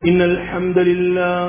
إن الحمد لله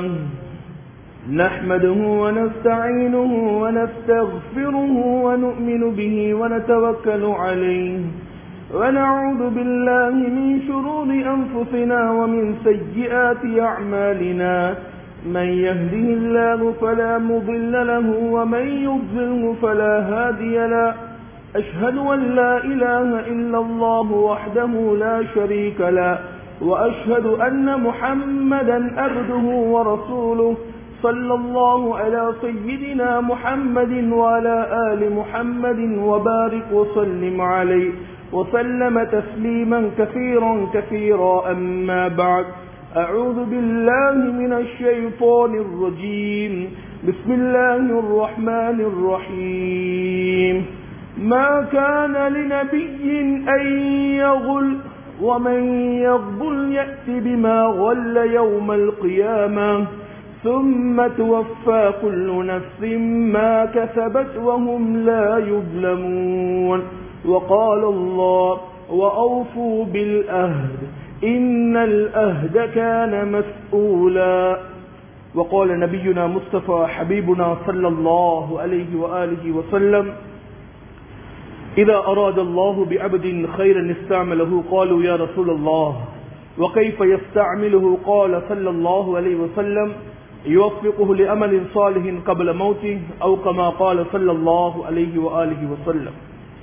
نحمده ونستعينه ونستغفره ونؤمن به ونتوكل عليه ونعوذ بالله من شرور أنفسنا ومن سيئات أعمالنا من يهده الله فلا مضل له ومن يضلله فلا هادي له أشهد أن لا إله إلا الله وحده لا شريك له وأشهد أن محمدا عبده ورسوله صلى الله على سيدنا محمد وعلى آل محمد وبارك وسلم عليه وسلم تسليما كثيرا كثيرا أما بعد أعوذ بالله من الشيطان الرجيم بسم الله الرحمن الرحيم ما كان لنبي أن يغل ومن يغبل يأت بما غل يوم القيامة ثم توفى كل نفس ما كسبت وهم لا يظلمون وقال الله وأوفوا بالأهد إن الأهد كان مسؤولا وقال نبينا مصطفى حبيبنا صلى الله عليه وآله وسلم إذا أراد الله بعبد خيرا استعمله قالوا يا رسول الله وكيف يستعمله قال صلى الله عليه وسلم يوفقه لأمل صالح قبل موته أو كما قال صلى الله عليه وآله وسلم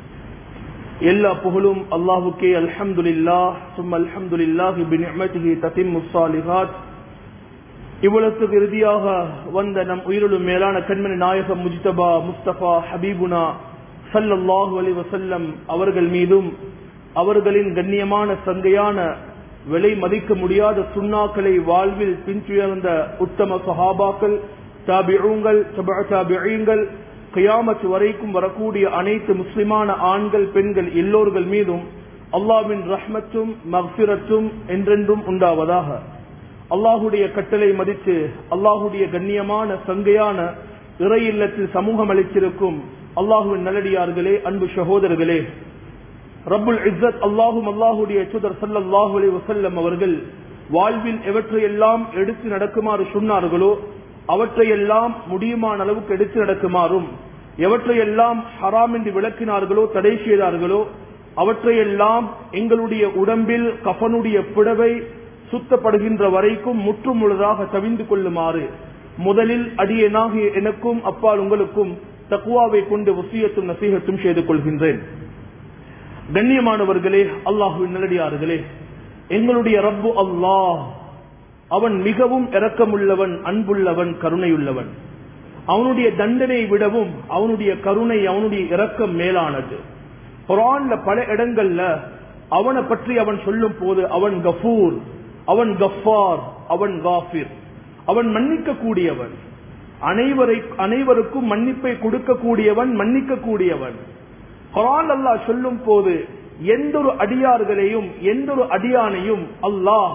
எல்லா புகழும் அல்லாஹுக்கே அல்ஹம்துலில்லா சும் அல்ஹம்துலில்லாஹி பினிஅமதிஹி தத்திம்மு ஸாலிஹாத் இவ்வளத்துக்கு இறுதியாக வந்த நம் உயிரிலும் மேலான கண்மணி நாயகம் முஜ்தபா முஸ்தபா ஹபீபுனா சல்லல்லாஹு அலி வசல்லம் அவர்கள் மீதும் அவர்களின் கண்ணியமான சங்கையான விலை மதிக்க முடியாத சுண்ணாக்களை வாழ்வில் பின்துயர்ந்த உத்தம சஹாபாக்கள் தாபிஊங்கள் தாபிகள் கியாமத் வரைக்கும் வரக்கூடிய அனைத்து முஸ்லிமான ஆண்கள் பெண்கள் எல்லோர்கள் மீதும் அல்லாவின் ரஹ்மத்தும் மக்சிரத்தும் என்றென்றும் உண்டாவதாக அல்லாஹுடைய கட்டளை மதித்து அல்லாஹுடைய கண்ணியமான சங்கையான இறை இல்லத்தில் சமூகம் அளித்திருக்கும் அல்லாஹுவின் நல்லடியார்களே அன்பு சகோதரர்களே ரப்புல் இஸ்ஸத் அல்லாஹும் அல்லாஹுடைய சுதர் சல்லாஹூ அலி வசல்லம் அவர்கள் வாழ்வில் எவற்றையெல்லாம் எடுத்து நடக்குமாறு சொன்னார்களோ அவற்றையெல்லாம் முடியுமான அளவுக்கு எடுத்து நடக்குமாறும் எவற்றையெல்லாம் ஹராம் என்று விளக்கினார்களோ தடை செய்தார்களோ அவற்றையெல்லாம் எங்களுடைய உடம்பில் கஃனுடைய புடவை சுத்தப்படுகின்ற வரைக்கும் முற்று முழுதாக தவிந்து கொள்ளுமாறு முதலில் அடியனாகிய எனக்கும் அப்பால் உங்களுக்கும் தக்குவாவை கொண்டு வசியத்தும் நசீகத்தும் செய்து கொள்கின்றேன் கண்ணியமானவர்களே அல்லாஹுவின் நல்லடியார்களே எங்களுடைய ரப்பு அல்லாஹ் அவன் மிகவும் இரக்கமுள்ளவன் அன்புள்ளவன் கருணையுள்ளவன் அவனுடைய தண்டனை விடவும் அவனுடைய கருணை அவனுடைய இரக்கம் மேலானது குரான்ல பல இடங்கள்ல அவனை பற்றி அவன் சொல்லும் போது அவன் கஃபூர் அவன் கஃபார் அவன் காஃபிர் அவன் மன்னிக்க கூடியவன் அனைவரை அனைவருக்கும் மன்னிப்பை கொடுக்கக்கூடியவன் மன்னிக்க கூடியவன் குரான் அல்லாஹ் சொல்லும் போது எந்த ஒரு அடியார்களையும் எந்த ஒரு அடியானையும் அல்லாஹ்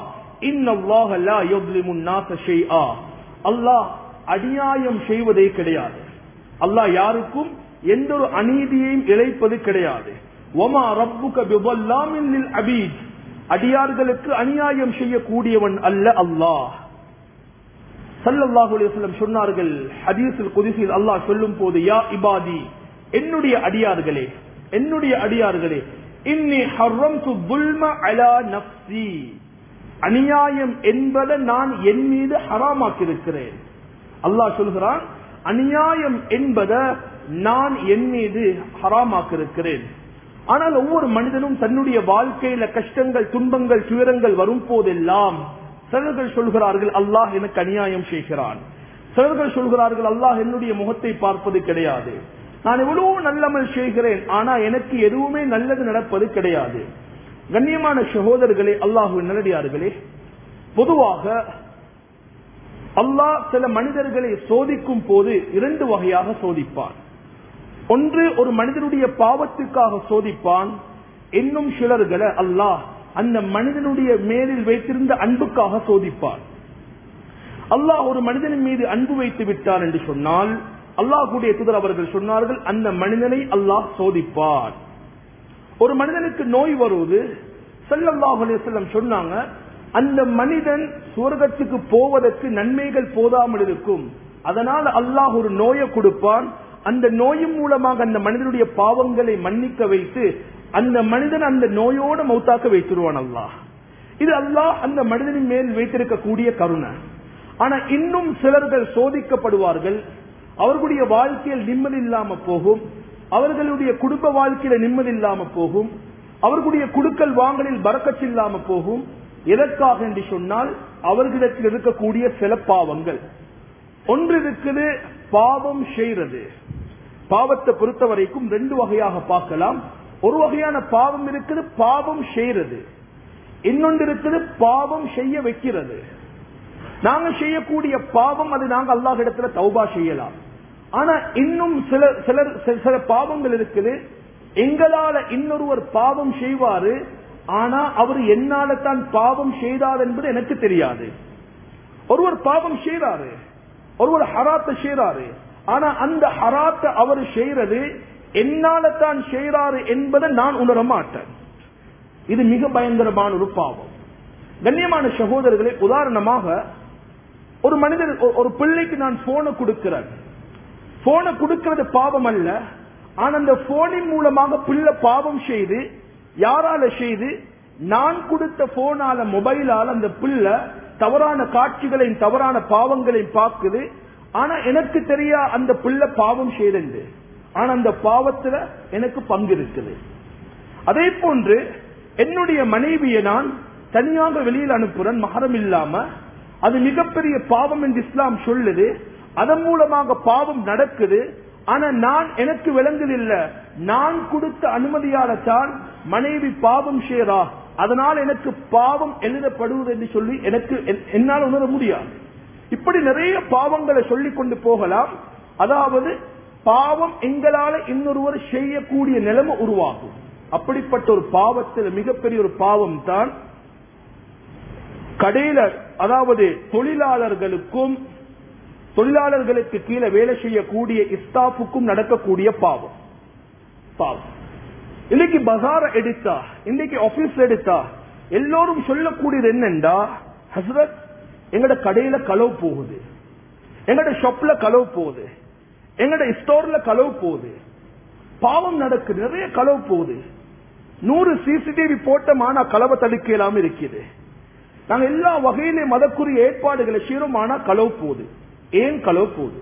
அல்லாஹ் அநியாயம் செய்வதே கிடையாது அல்லாஹ் யாருக்கும் எந்த ஒரு அநீதியையும் இழைப்பது கிடையாது ஒமா ரப்புக அபீத் அடியார்களுக்கு அநியாயம் செய்யக்கூடியவன் அல்ல அல்லாஹ் சல்லல்லாஹு அலைஹி சொன்னார்கள் ஹதீஸில் குதிசில் அல்லாஹ் சொல்லும் போது யா இபாதி என்னுடைய அடியார்களே என்னுடைய அடியார்களே இன்னி ஹர்ரம்து துல்ம அலா நஃப்ஸி அநியாயம் என்பதை நான் என் மீது ஹராமாக்கியிருக்கிறேன் அல்லாஹ் சொல்கிறான் அநியாயம் என்பதை நான் என் மீது ஹராமாக்கியிருக்கிறேன் ஆனால் ஒவ்வொரு மனிதனும் தன்னுடைய வாழ்க்கையில கஷ்டங்கள் துன்பங்கள் துயரங்கள் வரும் போதெல்லாம் சிலர்கள் சொல்கிறார்கள் அல்லாஹ் எனக்கு அநியாயம் செய்கிறான் சிலர்கள் சொல்கிறார்கள் அல்லாஹ் என்னுடைய முகத்தை பார்ப்பது கிடையாது நான் எவ்வளவு நல்லமல் செய்கிறேன் ஆனா எனக்கு எதுவுமே நல்லது நடப்பது கிடையாது கண்ணியமான சகோதரர்களே அல்லாஹு நல்லடியார்களே பொதுவாக அல்லாஹ் சில மனிதர்களை சோதிக்கும் போது இரண்டு வகையாக சோதிப்பான் ஒன்று ஒரு மனிதனுடைய பாவத்துக்காக சோதிப்பான் இன்னும் சிலர்களை அல்லாஹ் அந்த மனிதனுடைய மேலில் வைத்திருந்த அன்புக்காக சோதிப்பான் அல்லாஹ் ஒரு மனிதனின் மீது அன்பு வைத்து விட்டார் என்று சொன்னால் அல்லாஹுடைய துதர் அவர்கள் சொன்னார்கள் அந்த மனிதனை அல்லாஹ் சோதிப்பார் ஒரு மனிதனுக்கு நோய் வருவது ஸல்லல்லாஹு அலைஹி வஸல்லம் சொன்னாங்க அந்த மனிதன் சுவர்க்கத்துக்கு போவதற்கு நன்மைகள் போதாமல் இருக்கும் அதனால் அல்லாஹ் ஒரு நோயை கொடுப்பான் அந்த நோயின் மூலமாக அந்த மனிதனுடைய பாவங்களை மன்னிக்க வைத்து அந்த மனிதன் அந்த நோயோட மௌத்தாக்க வைத்துருவான் அல்லாஹ் இது அல்லாஹ் அந்த மனிதனின் மேல் வைத்திருக்கக்கூடிய கருணை ஆனா இன்னும் சிலர்கள் சோதிக்கப்படுவார்கள் அவர்களுடைய வாழ்க்கையில் நிம்மதி இல்லாம போகும் அவர்களுடைய குடும்ப வாழ்க்கையில நிம்மதி இல்லாம போகும் அவர்களுடைய குடுக்கல் வாங்கலில் பறக்கச் இல்லாம போகும் எதற்காக என்று சொன்னால் அவர்களிடத்தில் இருக்கக்கூடிய சில பாவங்கள் ஒன்று இருக்குது பாவம் செய்யறது பாவத்தை பொறுத்த வரைக்கும் ரெண்டு வகையாக பார்க்கலாம் ஒரு வகையான பாவம் இருக்குது பாவம் செய்யறது இன்னொன்று இருக்குது பாவம் செய்ய வைக்கிறது நாங்க செய்யக்கூடிய பாவம் அது நாங்க அல்லாஹ் இடத்துல தௌபா செய்யலாம் ஆனா இன்னும் சில சிலர் சில- சில பாவங்கள் இருக்குது எங்களால இன்னொருவர் பாவம் செய்வாரு ஆனா அவர் என்னால தான் பாவம் செய்தார் என்பது எனக்கு தெரியாது ஒருவர் பாவம் செய்றாரு ஒருவர் ஹராத்தை செய்றாரு ஆனா அந்த ஹராத்தை அவர் செய்யறது என்னால தான் செய்றாரு என்பதை நான் உணர மாட்டேன் இது மிக பயங்கரமான ஒரு பாவம் கண்ணியமான சகோதரர்களே உதாரணமாக ஒரு மனிதர் ஒ- ஒரு பிள்ளைக்கு நான் போனை கொடுக்கிறேன் போனை கொடுக்கிறது பாவம் அல்ல ஆனா அந்த போனின் மூலமாக பிள்ளை பாவம் செய்து யாரால செய்து நான் கொடுத்த போனால மொபைலால அந்த பிள்ளை தவறான காட்சிகளையும் தவறான பாவங்களையும் பார்க்குது ஆனா எனக்கு தெரியா அந்த பிள்ளை பாவம் செய்தது ஆனா அந்த பாவத்துல எனக்கு பங்கு இருக்குது அதே போன்று என்னுடைய மனைவியை நான் தனியாக வெளியில் அனுப்புறேன் மகரம் இல்லாம அது மிகப்பெரிய பாவம் என்று இஸ்லாம் சொல்லுது அதன் மூலமாக பாவம் நடக்குது ஆனா நான் எனக்கு விளங்குதில்ல நான் கொடுத்த அனுமதியால தான் மனைவி பாவம் செய்றா அதனால் எனக்கு பாவம் எழுதப்படுவது என்று சொல்லி எனக்கு என்- என்னால் உணர முடியாது இப்படி நிறைய பாவங்களை சொல்லிக் கொண்டு போகலாம் அதாவது பாவம் எங்களால இன்னொருவர் செய்யக்கூடிய நிலைமை உருவாகும் அப்படிப்பட்ட ஒரு பாவத்தில் மிகப்பெரிய ஒரு பாவம் தான் கடையில அதாவது தொழிலாளர்களுக்கும் தொழிலாளர்களுக்கு கீழே வேலை செய்யக்கூடிய இஸ்தாஃபுக்கும் நடக்கக்கூடிய பாவம் பாவம் இன்னைக்கு பசார எடுத்தா இன்னைக்கு ஆபீஸ் எடுத்தா எல்லோரும் சொல்லக்கூடியது என்னண்டா ஹசரத் எங்கட கடையில களவு போகுது எங்கட ஷாப்ல களவு போகுது எங்கட ஸ்டோர்ல களவு போகுது பாவம் நடக்குது நிறைய களவு போகுது நூறு சிசிடிவி போட்டம் ஆனா களவை தடுக்கலாம் இருக்குது நாங்க எல்லா வகையிலும் மதக்குரிய ஏற்பாடுகளை செய்யறோம் ஆனா களவு போகுது ஏன் களவு போகுது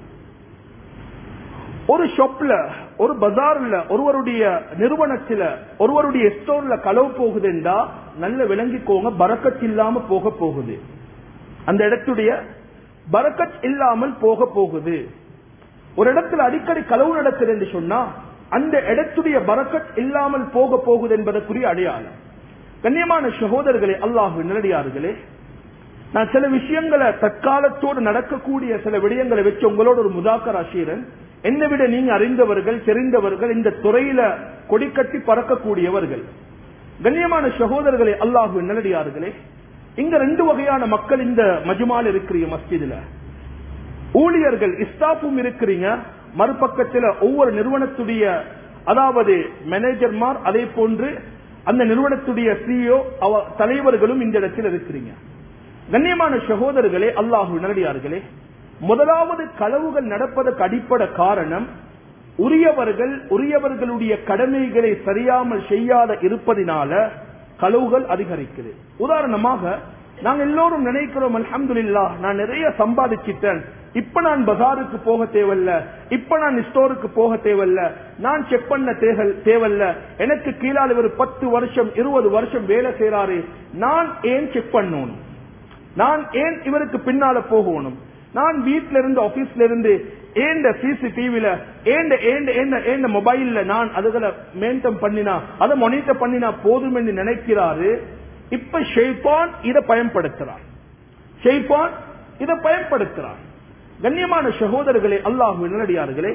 ஒரு ஷாப்ல ஒரு பஜார்ல ஒருவருடைய நிறுவனத்துல ஒருவருடைய ஸ்டோர்ல களவு போகுதுண்டா நல்ல விளங்கிக்கோங்க பறக்கத் இல்லாம போக போகுது அந்த இடத்துடைய பறக்கத் இல்லாமல் போக போகுது ஒரு இடத்துல அடிக்கடி களவு நடக்குது என்று சொன்னா அந்த இடத்துடைய பறக்கத் இல்லாமல் போக போகுது என்பதற்குரிய அடையாளம் கண்ணியமான சகோதரர்களே அல்லாஹு நிலடியார்களே நான் சில விஷயங்களை தற்காலத்தோடு நடக்கக்கூடிய சில விடயங்களை வச்சு உங்களோட ஒரு முதாக்கர் ஆசீரன் என்னை விட நீங்க அறிந்தவர்கள் தெரிந்தவர்கள் இந்த துறையில கொடிக்கட்டி பறக்கக்கூடியவர்கள் கண்ணியமான சகோதரர்களே அல்லாஹு நல்லடியார்களே இங்க ரெண்டு வகையான மக்கள் இந்த மஜ்மால் இருக்கிறீங்க மஸ்ஜிதுல ஊழியர்கள் இஸ்தாஃபும் இருக்கிறீங்க மறுபக்கத்தில் ஒவ்வொரு நிறுவனத்துடைய அதாவது மேனேஜர்மார் அதே போன்று அந்த நிறுவனத்துடைய சிஇஓ தலைவர்களும் இந்த இடத்தில் இருக்கிறீங்க கண்ணியமான சகோதரர்களே அல்லாஹு நல்லடியார்களே முதலாவது களவுகள் நடப்பதற்கு அடிப்படை காரணம் உரியவர்கள் உரியவர்களுடைய கடமைகளை சரியாமல் செய்யாத இருப்பதினால களவுகள் அதிகரிக்குது உதாரணமாக நாங்க எல்லோரும் நினைக்கிறோம் அல்ஹம்துலில்லாஹ் நான் நிறைய சம்பாதிச்சிட்டேன் இப்ப நான் பஜாருக்கு போக தேவையில்ல இப்ப நான் ஸ்டோருக்கு போக தேவையில்ல நான் செக் பண்ண தேகல்- தேவையில்ல எனக்கு கீழால் இவர் பத்து வருஷம் இருபது வருஷம் வேலை செய்யறாரு நான் ஏன் செக் பண்ணணும் நான் ஏன் இவருக்கு பின்னால போகணும் நான் வீட்ல இருந்து ஆபீஸ்ல இருந்து ஏண்ட சிசிடிவில ஏண்ட ஏண்ட ஏண்ட ஏண்ட மொபைல்ல நான் அதுகளை மெயின்டைன் பண்ணினா அதை மானிட்டர் பண்ணினா போதும் என்று நினைக்கிறாரு இப்ப ஷெய்பான் இதை பயன்படுத்துறான் ஷெய்பான் இதை பயன்படுத்துறான் கண்ணியமான சகோதரர்களே அல்லாஹ் நல்லடியார்களே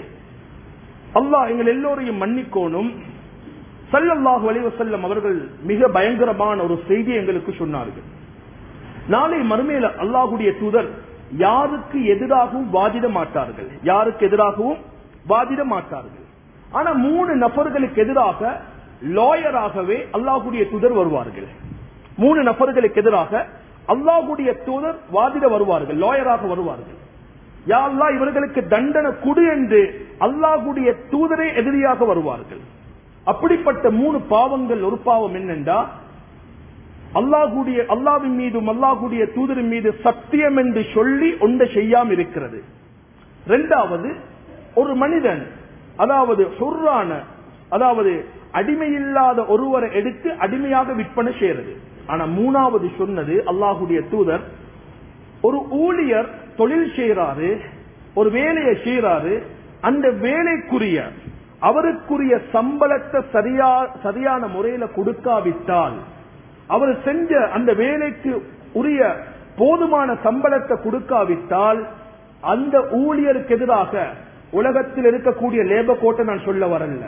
அல்லாஹ் எங்கள் எல்லோரையும் மன்னிக்கோணும் சல்லல்லாஹு அலைஹி வஸல்லம் அவர்கள் மிக பயங்கரமான ஒரு செய்தி எங்களுக்கு சொன்னார்கள் நாளை மறுமையில அல்லாஹுடைய தூதர் யாருக்கு எதிராகவும் வாதிட மாட்டார்கள் யாருக்கு எதிராகவும் வாதிட மாட்டார்கள் ஆனா மூணு நபர்களுக்கு எதிராக லாயராகவே அல்லாஹுடைய தூதர் வருவார்கள் மூணு நபர்களுக்கு எதிராக அல்லாஹுடைய தூதர் வாதிட வருவார்கள் லாயராக வருவார்கள் யா அல்லாஹ் இவர்களுக்கு தண்டனை குடு என்று அல்லாஹுடைய தூதரே எதிரியாக வருவார்கள் அப்படிப்பட்ட மூணு பாவங்கள் ஒரு பாவம் என்னென்றா அல்லாஹுடைய அல்லாவின் மீதும் அல்லாஹுடைய தூதரின் மீது சத்தியம் என்று சொல்லி ஒன்றை செய்யாம இருக்கிறது ரெண்டாவது ஒரு மனிதன் அதாவது ஹுர்ரான அதாவது அடிமையில்லாத ஒருவரை எடுத்து அடிமையாக விற்பனை செய்யறது ஆனா மூணாவது சொன்னது அல்லாஹுடைய தூதர் ஒரு ஊழியர் தொழில் செய்யறாரு ஒரு வேலையை செய்யறாரு அந்த வேலைக்குரிய அவருக்குரிய சம்பளத்தை சரியா சரியான முறையில கொடுக்காவிட்டால் அவர் செஞ்ச அந்த வேலைக்கு உரிய போதுமான சம்பளத்தை கொடுக்காவிட்டால் அந்த ஊழியருக்கு எதிராக உலகத்தில் இருக்கக்கூடிய லேபர் கோட்டை நான் சொல்ல வரல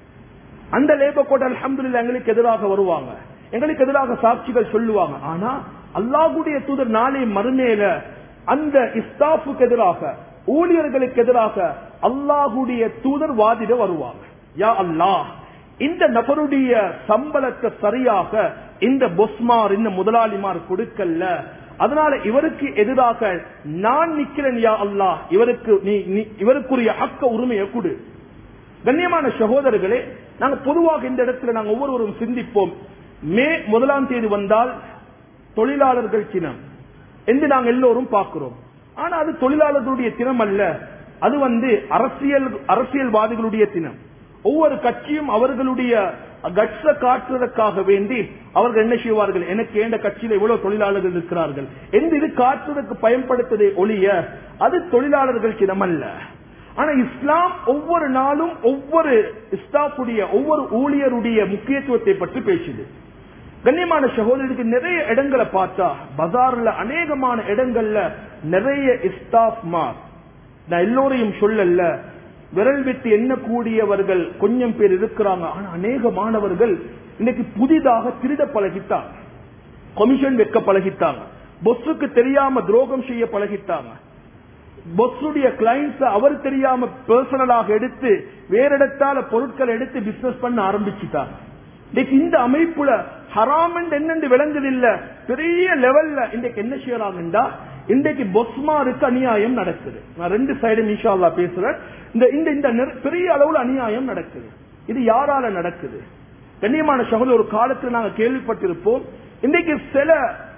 அந்த லேபர் கோட்டை அல்ஹம்துலில்லாஹ் எங்களுக்கு எதிராக வருவாங்க எங்களுக்கு எதிராக சாட்சிகள் சொல்லுவாங்க ஆனா அல்லாஹ்வுடைய தூதர் நாளை மறுமையில அந்த இஸ்தாஃபுக்கு எதிராக ஊழியர்களுக்கு எதிராக அல்லாஹ்வுடைய தூதர் வாதிட வருவாங்க யா அல்லாஹ் இந்த நபருடைய சம்பளத்தை சரியாக இந்த பொஸ்மார் இந்த முதலாளிமார் கொடுக்கல அதனால இவருக்கு எதிராக நான் நிக்கிறேன் யா அல்லாஹ் இவருக்கு நீ நீ- இவருக்குரிய ஹக்க உரிமையை கொடு கண்ணியமான சகோதரர்களே நாங்க பொதுவாக இந்த இடத்துல நாங்க ஒவ்வொருவரும் சிந்திப்போம் மே முதலாம் தேதி வந்தால் தொழிலாளர்கள் தினம் என்று நாங்க எல்லோரும் பார்க்கிறோம் ஆனா அது தொழிலாளர்களுடைய தினம் அல்ல அது வந்து அரசியல் அரசியல்வாதிகளுடைய தினம் ஒவ்வொரு கட்சியும் அவர்களுடைய கட்ச காட்டுவதற்காக வேண்டி அவர்கள் என்ன செய்வார்கள் எனக்கு ஏண்ட கட்சியில இவ்வளவு தொழிலாளர்கள் இருக்கிறார்கள் என்று இது காட்டுவதற்கு பயன்படுத்ததை ஒழிய அது தொழிலாளர்கள் தினம் அல்ல ஆனா இஸ்லாம் ஒவ்வொரு நாளும் ஒவ்வொரு ஸ்டாஃபுடைய ஒவ்வொரு ஊழியருடைய முக்கியத்துவத்தை பற்றி பேசுது கண்ணியமான சகோதரருக்கு நிறைய இடங்களை பார்த்தா பஜார்ல அநேகமான இடங்கள்ல நிறைய ஸ்டாஃப் மார் நான் எல்லோரையும் சொல்லல விரல் விட்டு எண்ணக்கூடியவர்கள் கொஞ்சம் பேர் இருக்கிறாங்க ஆனா அநேக மாணவர்கள் இன்னைக்கு புதிதாக திருட பழகிட்டாங்க கமிஷன் வைக்க பழகிட்டாங்க பொஸ்ஸுக்கு தெரியாம துரோகம் செய்ய பழகிட்டாங்க பொஸ்ஸுடைய கிளைண்ட்ஸ் அவர் தெரியாம பர்சனலாக எடுத்து வேற இடத்தால பொருட்களை எடுத்து பிசினஸ் பண்ண ஆரம்பிச்சுட்டாங்க இன்னைக்கு இந்த அமைப்புல ஹராம் என்னென்று விளங்குதில்ல பெரிய லெவல்ல இன்றைக்கு என்ன செய்யறாங்கண்டா இன்றைக்கு பொஸ்மாருக்கு அநியாயம் நடக்குது நான் ரெண்டு சைடும் இன்ஷா அல்லாஹ் பேசுறேன் இந்த இந்த இந்த நிற- பெரிய அளவுல அநியாயம் நடக்குது இது யாரால நடக்குது கண்ணியமான சகோதரர் ஒரு காலத்துல நாங்க கேள்விப்பட்டிருப்போம் இன்றைக்கு சில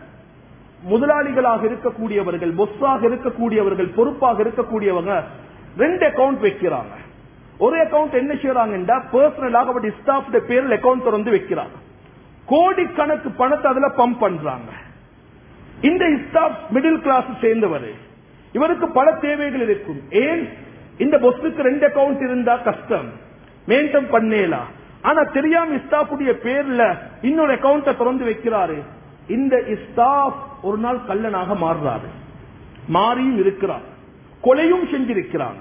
முதலாளிகளாக இருக்கக்கூடியவர்கள் பொஸ்ஸாக இருக்கக்கூடியவர்கள் பொறுப்பாக இருக்கக்கூடியவங்க ரெண்டு அக்கவுண்ட் வைக்கிறாங்க ஒரு அக்கவுண்ட் என்ன செய்யறாங்கன்னா பர்சனலாக அப்படி ஸ்டாஃப் பேர்ல அக்கவுண்ட் திறந்து வைக்கிறாங்க கோடிக்கணக்கு பணத்தை அதுல பம்ப் பண்றாங்க இந்த ஸ்டாஃப் மிடில் கிளாஸ் சேர்ந்தவர் இவருக்கு பல தேவைகள் இருக்கும் ஏன் இந்த பொஸ்ஸுக்கு ரெண்டு அக்கவுண்ட் இருந்தா கஷ்டம் மெயின்டைன் பண்ணேலாம் ஆனா தெரியாம ஸ்டாஃபுடைய பேர்ல இன்னொரு அக்கவுண்ட திறந்து வைக்கிறாரு இந்த ஸ்டாஃப் ஒரு நாள் கல்லனாக மாறுறாரு மாறியும் இருக்கிறார் கொலையும் செஞ்சிருக்கிறாங்க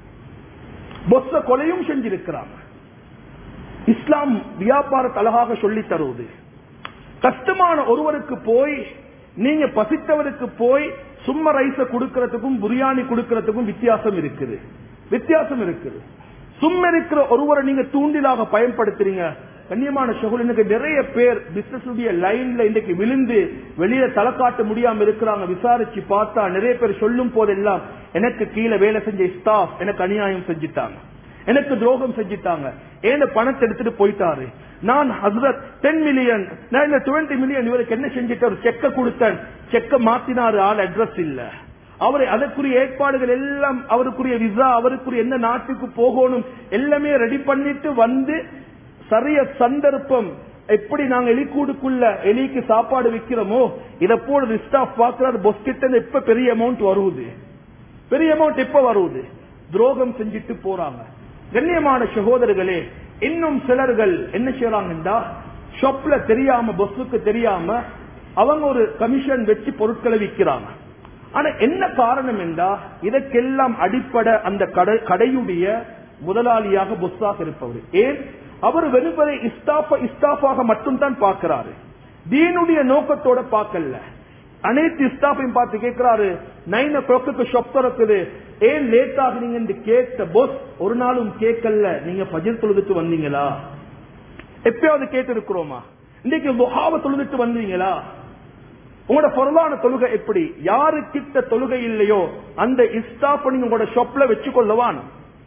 பொஸ்ஸ கொலையும் செஞ்சிருக்கிறாங்க இஸ்லாம் வியாபாரத்தை அழகாக சொல்லி தருவது கஷ்டமான ஒருவருக்கு போய் நீங்க பசித்தவருக்கு போய் சும்ம ரைஸ கொடுக்கறதுக்கும் பிரியாணி கொடுக்கறதுக்கும் வித்தியாசம் இருக்குது வித்தியாசம் இருக்குது சும்ம இருக்கிற ஒருவரை நீங்க தூண்டிலாக பயன்படுத்துறீங்க கண்ணியமான சகுல் இன்னைக்கு நிறைய பேர் பிசினஸ் உடைய லைன்ல இன்னைக்கு விழுந்து வெளியில தலை காட்ட முடியாம இருக்கிறாங்க விசாரிச்சு பார்த்தா நிறைய பேர் சொல்லும் போதெல்லாம் எனக்கு கீழே வேலை செஞ்ச ஸ்டாஃப் எனக்கு அநியாயம் செஞ்சுட்டாங்க எனக்கு துரோகம் செஞ்சிட்டாங்க ஏன பணத்தை எடுத்துட்டு போயிட்டாரு நான் ஹசரத் டென் மில்லியன் நான் இந்த டுவெண்ட்டி மில்லியன் இவருக்கு என்ன செஞ்சிட்டு ஒரு செக்க கொடுத்தேன் செக்க மாத்தினாரு ஆள் அட்ரஸ் இல்ல அவரை அதற்குரிய ஏற்பாடுகள் எல்லாம் அவருக்குரிய விசா அவருக்குரிய என்ன நாட்டுக்கு போகணும் எல்லாமே ரெடி பண்ணிட்டு வந்து சரிய சந்தர்ப்பம் எப்படி நாங்க எலிக்கூடுக்குள்ள எலிக்கு சாப்பாடு விக்கிறோமோ இதை போல ரிஸ்டாஃப் பாக்குறாரு பொஸ் கிட்ட இருந்து எப்ப பெரிய அமௌண்ட் வருவது பெரிய அமௌண்ட் எப்ப வருவது துரோகம் செஞ்சுட்டு போறாங்க கண்ணியமான சகோதரர்களே இன்னும் சிலர்கள் என்ன செய்யறாங்கன்றா ஷாப்ல தெரியாம பஸ்ஸுக்கு தெரியாம அவங்க ஒரு கமிஷன் வச்சு பொருட்களை விற்கிறாங்க ஆனா என்ன காரணம் என்றா இதற்கெல்லாம் அடிப்படை அந்த கடை கடையுடைய முதலாளியாக பொஸ்ஸாக இருப்பவர் ஏன் அவர் வெறுப்பதை இஸ்தாஃப இஸ்தாஃபாக மட்டும் தான் பார்க்கிறாரு தீனுடைய நோக்கத்தோட பார்க்கல அனைத்து ஸ்டாஃபையும் பார்த்து கேட்கிறாரு நைன் ஓ கிளாக்கு ஷாப் திறக்குது ஏன் லேட் ஆகுனீங்க என்று கேட்ட போஸ் ஒரு நாளும் கேட்கல நீங்க பஜர் தொழுதுட்டு வந்தீங்களா எப்பயாவது கேட்டு இருக்கிறோமா இன்னைக்கு முகாவ தொழுதுட்டு வந்தீங்களா உங்களோட பொருளான தொழுகை எப்படி யாருக்கிட்ட தொழுகை இல்லையோ அந்த இஸ்டாப் நீங்க உங்களோட ஷாப்ல வச்சு கொள்ளவான்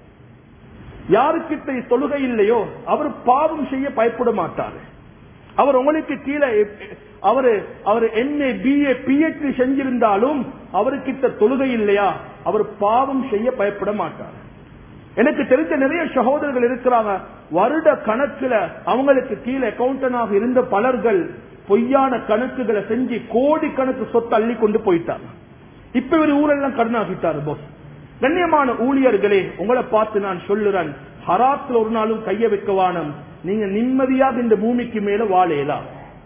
யாருக்கிட்ட தொழுகை இல்லையோ அவர் பாவம் செய்ய பயப்பட மாட்டார் அவர் உங்களுக்கு கீழே அவரு அவர் எம்ஏ பிஏ பிஹெச்டி செஞ்சிருந்தாலும் அவருக்கிட்ட தொழுகை இல்லையா அவர் பாவம் செய்ய பயப்பட மாட்டார் எனக்கு தெரிஞ்ச நிறைய சகோதரர்கள் இருக்கிறாங்க வருட கணக்குல அவங்களுக்கு கீழே அக்கௌண்டனாக இருந்த பலர்கள் பொய்யான கணக்குகளை செஞ்சு கோடி கணக்கு சொத்து அள்ளி கொண்டு போயிட்டாங்க இப்ப இவர் ஊரெல்லாம் கடனாகிட்டாரு போஸ் கண்ணியமான ஊழியர்களே உங்களை பார்த்து நான் சொல்லுறேன் ஹராத்துல ஒரு நாளும் கைய வைக்க வானம் நீங்க நிம்மதியாக இந்த பூமிக்கு மேல வாழையலாம்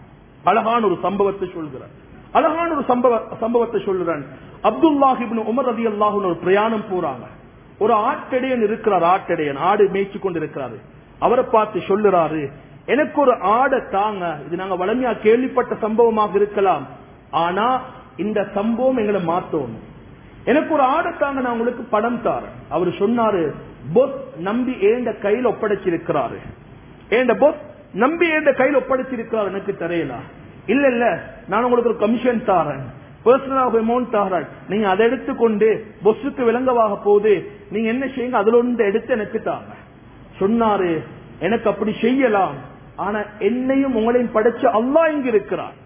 அழகான ஒரு சம்பவத்தை சொல்கிறேன் அழகான ஒரு சம்பவ சம்பவத்தை சொல்லுறேன் அப்துல்லாஹிபின் உமர் ரதி அல்லாஹுன்னு ஒரு பிரயாணம் போறாங்க ஒரு ஆட்டடையன் இருக்கிறார் ஆட்டடையன் ஆடு மேய்ச்சி கொண்டு இருக்கிறாரு அவரை பார்த்து சொல்லுறாரு எனக்கு ஒரு ஆடை தாங்க இது நாங்க வளமையா கேள்விப்பட்ட சம்பவமாக இருக்கலாம் ஆனா இந்த சம்பவம் எங்களை மாத்தோம் எனக்கு ஒரு ஆடை தாங்க நான் உங்களுக்கு பணம் தாரேன் அவர் சொன்னாரு பொஸ் நம்பி ஏண்ட கையில் ஒப்படைச்சிருக்கிறாரு ஏண்ட பொஸ் நம்பி ஏண்ட கையில் ஒப்படைச்சிருக்கிறார் எனக்கு தெரியலாம் இல்ல இல்ல நான் உங்களுக்கு ஒரு கமிஷன் தாரேன் பர்சனல் அமௌண்ட் தாரேன் நீங்க அதை எடுத்துக்கொண்டு பொஸ்ஸுக்கு விளங்கவாக போகுது நீங்க என்ன செய்யுங்க அதுல ஒன்று எடுத்து எனக்கு தாங்க சொன்னாரு எனக்கு அப்படி செய்யலாம் ஆனா என்னையும் உங்களையும் படைச்ச அல்லாஹ் இங்க இருக்கிறார்